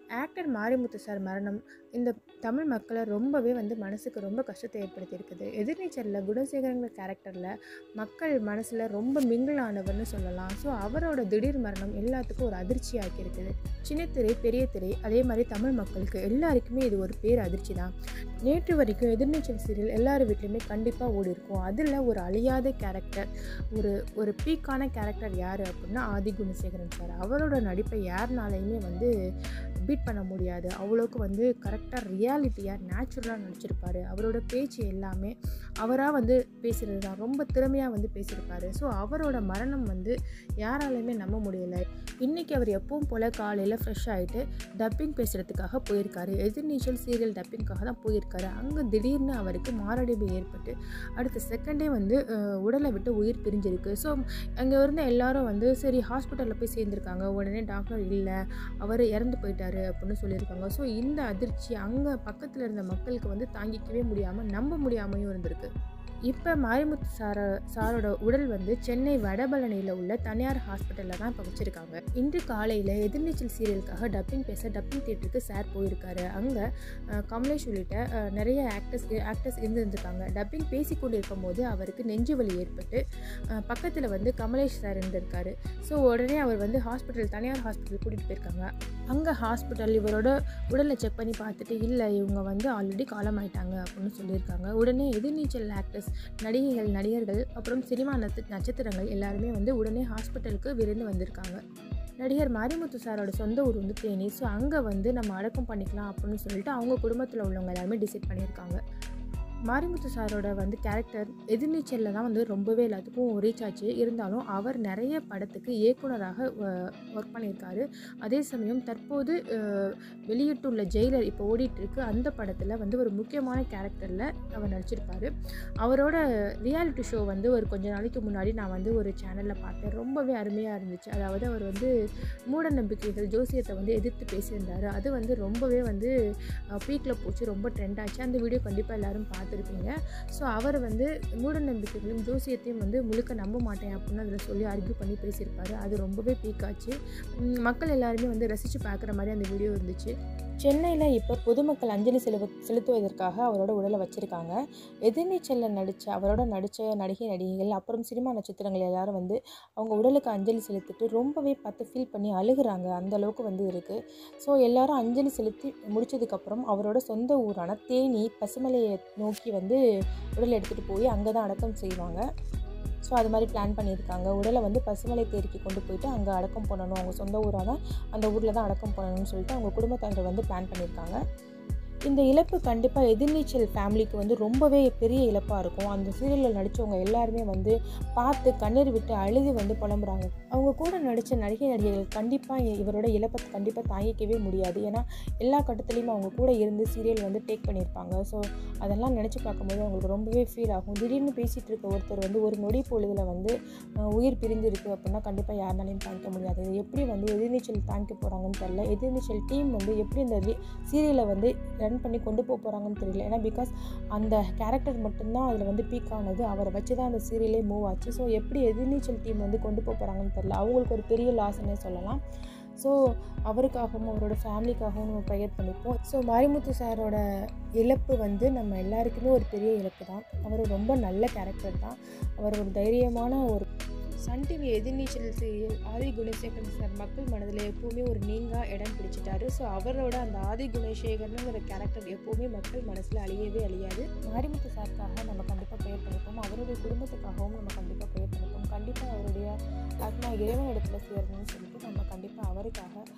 actor Marimuthu sir மரணம் இந்த தமிழ் மக்களை ரொம்பவே வந்து மனசுக்கு ரொம்ப கஷ்டத்தை ஏற்படுத்தியிருக்குது எதிர்நீச்சலில் குணசேகரங்கிற கேரக்டரில் மக்கள் மனசில் ரொம்ப மிங்கிள் ஆனவர்னு சொல்லலாம் ஸோ அவரோட திடீர் மரணம் எல்லாத்துக்கும் ஒரு அதிர்ச்சி ஆக்கியிருக்குது சின்னத்திரை பெரிய திரை அதே மாதிரி தமிழ் மக்களுக்கு எல்லாருக்குமே இது ஒரு பேர் அதிர்ச்சி தான் நேற்று வரைக்கும் எதிர்நீச்சல் சீரியல் எல்லார் வீட்லையுமே கண்டிப்பாக ஓடி இருக்கும் அதில் ஒரு அழியாத கேரக்டர் ஒரு ஒரு பீக்கான கேரக்டர் யார் அப்படின்னா ஆதி குணசேகரன் சார் அவரோட நடிப்பை யாருனாலையுமே வந்து பீட் பண்ண முடியாது அவ்வளோக்கு வந்து கரெக்டாக ரியாலிட்டியாக நேச்சுரலாக நடிச்சிருப்பாரு அவரோட பேச்சு எல்லாமே அவராக வந்து பேசுகிறது தான் ரொம்ப திறமையாக வந்து பேசியிருப்பாரு ஸோ அவரோட மரணம் வந்து யாராலையுமே நம்ப முடியலை இன்றைக்கி அவர் எப்பவும் போல் காலையில் ஃப்ரெஷ் ஆகிட்டு டப்பிங் பேசுகிறதுக்காக போயிருக்காரு எதிர்நீச்சல் சீரியல் டப்பிங்காக தான் போயிருக்காரு அங்கே திடீர்னு அவருக்கு மாரடைப்பு ஏற்பட்டு அடுத்த செகண்டே வந்து அஹ், உடலை விட்டு உயிர் பிரிஞ்சிருக்கு ஸோ அங்கே இருந்த எல்லாரும் வந்து சரி ஹாஸ்பிட்டலில் போய் சேர்ந்துருக்காங்க உடனே டாக்டர் இல்லை அவர் இறந்து போயிட்டாரு அப்படின்னு சொல்லியிருக்காங்க ஸோ இந்த அதிர்ச்சி அங்கே பக்கத்தில் இருந்த மக்களுக்கு வந்து தாங்கிக்கவே முடியாமல் நம்ப முடியாமையும் இருந்திருக்கு இப்போ மாரிமுத்து சார சாரோட உடல் வந்து சென்னை வடபழனியில் உள்ள தனியார் ஹாஸ்பிட்டலில் தான் இப்போ வச்சுருக்காங்க இன்று காலையில் எதிர்நீச்சல் சீரியலுக்காக டப்பிங் பேச டப்பிங் தியேட்டருக்கு சார் போயிருக்காரு அங்கே கமலேஷ் உள்ளிட்ட அஹ், நிறைய ஆக்டர்ஸ் ஆக்டர்ஸ் இருந்திருந்திருக்காங்க டப்பிங் பேசி கொண்டு இருக்கும்போது அவருக்கு நெஞ்சு வலி ஏற்பட்டு பக்கத்தில் வந்து கமலேஷ் சார் இருந்திருக்காரு ஸோ உடனே அவர் வந்து ஹாஸ்பிட்டல் தனியார் ஹாஸ்பிட்டல் கூட்டிகிட்டு போயிருக்காங்க அங்கே ஹாஸ்பிட்டல் இவரோட உடலை செக் பண்ணி பார்த்துட்டு இல்லை இவங்க வந்து ஆல்ரெடி காலமாயிட்டாங்க அப்படின்னு சொல்லியிருக்காங்க உடனே எதிர்நீச்சல் ஆக்டர்ஸ் நடிகைகள் நடிகர்கள் அப்புறம் சினிமா நட்ச நட்சத்திரங்கள் எல்லாருமே வந்து உடனே ஹாஸ்பிட்டலுக்கு விருந்து வந்திருக்காங்க நடிகர் மாரிமுத்து சாரோட சொந்த ஊர் வந்து தேனி ஸோ அங்கே வந்து நம்ம அடக்கம் பண்ணிக்கலாம் அப்படின்னு சொல்லிட்டு அவங்க குடும்பத்தில் உள்ளவங்க எல்லாருமே டிசைட் பண்ணியிருக்காங்க மாரிமுத்து சாரோட வந்து கேரக்டர் எதிர்நீச்சலில் தான் வந்து ரொம்பவே எல்லாத்துக்கும் ரீச் ஆச்சு இருந்தாலும் அவர் நிறைய படத்துக்கு இயக்குனராக ஒர்க் பண்ணியிருக்காரு அதே சமயம் தற்போது அஹ், வெளியிட்டுள்ள ஜெயிலர் இப்போ ஓடிட்டு இருக்கு அந்த படத்தில் வந்து ஒரு முக்கியமான கேரக்டரில் அவர் நடிச்சிருப்பாரு அவரோட ரியாலிட்டி ஷோ வந்து ஒரு கொஞ்ச நாளைக்கு முன்னாடி நான் வந்து ஒரு சேனலில் பார்த்தேன் ரொம்பவே அருமையாக இருந்துச்சு அதாவது அவர் வந்து மூட நம்பிக்கைகள் ஜோசியத்தை வந்து எதிர்த்து பேசியிருந்தார் அது வந்து ரொம்பவே வந்து பீக்கில் போச்சு ரொம்ப ட்ரெண்ட் ஆச்சு அந்த வீடியோ கண்டிப்பாக எல்லாரும் பார்த்துருப்பீங்க ஸோ அவர் வந்து மூட நம்பிக்கைகளையும் ஜோசியத்தையும் வந்து முழுக்க நம்ப மாட்டேன் அப்படின்னு அதில் சொல்லி ஆர்கியூ பண்ணி பேசியிருப்பாரு அது ரொம்பவே பீக் ஆச்சு உம், மக்கள் எல்லாருமே வந்து ரசித்து பார்க்குற மாதிரி அந்த வீடியோ இருந்துச்சு சென்னையில் இப்போ பொதுமக்கள் அஞ்சலி செலுவ செலுத்துவதற்காக அவரோட உடலை வச்சுருக்காங்க எதிர்நீச்சலில் நடித்த அவரோட நடித்த நடிகை நடிகைகள் அப்புறம் சினிமா நட்சத்திரங்கள் எல்லாரும் வந்து அவங்க உடலுக்கு அஞ்சலி செலுத்திட்டு ரொம்பவே பார்த்து ஃபீல் பண்ணி அழுகுறாங்க அந்த அளவுக்கு வந்து இருக்குது ஸோ எல்லாரும் அஞ்சலி செலுத்தி முடிச்சதுக்கப்புறம் அவரோட சொந்த ஊரான தேனி பசுமலையை நோக்கி வந்து உடலை எடுத்துகிட்டு போய் அங்கே தான் அடக்கம் செய்வாங்க ஸோ அது மாதிரி பிளான் பண்ணியிருக்காங்க உடலை வந்து பசுமலை தேரிக்கு கொண்டு போயிட்டு அங்கே அடக்கம் பண்ணணும் அவங்க சொந்த ஊரான அந்த ஊரில் தான் அடக்கம் பண்ணணும்னு சொல்லிட்டு அவங்க குடும்பத்தார்கள் வந்து பிளான் பண்ணியிருக்காங்க இந்த இழப்பு கண்டிப்பாக எதிர்நீச்சல் ஃபேமிலிக்கு வந்து ரொம்பவே பெரிய இழப்பாக இருக்கும் அந்த சீரியலில் நடித்தவங்க எல்லாருமே வந்து பார்த்து கண்ணீர் விட்டு அழுது வந்து புலம்புறாங்க அவங்க கூட நடித்த நடிகை நடிகைகள் கண்டிப்பாக இவரோட இழப்பை கண்டிப்பாக தாங்கிக்கவே முடியாது ஏன்னா எல்லா கட்டத்துலேயும் அவங்க கூட இருந்து சீரியல் வந்து டேக் பண்ணியிருப்பாங்க ஸோ அதெல்லாம் நினச்சி பார்க்கும்போது அவங்களுக்கு ரொம்பவே ஃபீல் ஆகும் திடீர்னு பேசிகிட்டு இருக்க ஒருத்தர் வந்து ஒரு நொடி பொழுதில் வந்து அஹ், உயிர் பிரிஞ்சிருக்கு அப்படின்னா கண்டிப்பாக யாருனாலையும் தாங்கிக்க முடியாது இது எப்படி வந்து எதிர்நீச்சல் தாங்கிக்க போகிறாங்கன்னு தெரியல எதிர்நீச்சல் டீம் வந்து எப்படி இந்த சீரியலை வந்து ரன் பண்ணி கொண்டு போக போகிறாங்கன்னு தெரியல ஏன்னா பிகாஸ் அந்த கேரக்டர் மட்டும்தான் அதில் வந்து பீக் ஆனது அவரை வச்சு தான் அந்த சீரியலே மூவ் ஆச்சு ஸோ எப்படி எதிர்நீச்சல் டீம் வந்து கொண்டு போக போகிறாங்கன்னு தெரியல அவங்களுக்கு ஒரு பெரிய லாஸ்ன்னே சொல்லலாம் ஸோ அவருக்காகவும் அவரோட ஃபேமிலிக்காகவும் நம்ம ப்ரேயர் பண்ணிப்போம் ஸோ மாரிமுத்து சாரோட இழப்பு வந்து நம்ம எல்லாருக்குமே ஒரு பெரிய இழப்பு தான் அவர் ரொம்ப நல்ல கேரக்டர் தான் அவர் ஒரு தைரியமான ஒரு Sun TV Ethirneechal serial Adhi Gunasekaran sir மக்கள் மனதில் எப்போவுமே ஒரு நீங்கா இடம் பிடிச்சிட்டாரு ஸோ அவரோட அந்த ஆதி குணசேகரனுங்கிற கேரக்டர் எப்போவுமே மக்கள் மனசில் அழியவே அழியாது மாரிமுத்து சாருக்காக நம்ம கண்டிப்பாக ப்ரேயர் பண்ணிப்போம் அவருடைய குடும்பத்துக்காகவும் நம்ம கண்டிப்பாக ப்ரேயர் பண்ணிப்போம் கண்டிப்பாக அவருடைய ஆத்மா இறைவன் இடத்துல சேரணும்னு சொல்லிட்டு நம்ம கண்டிப்பாக அவருக்காக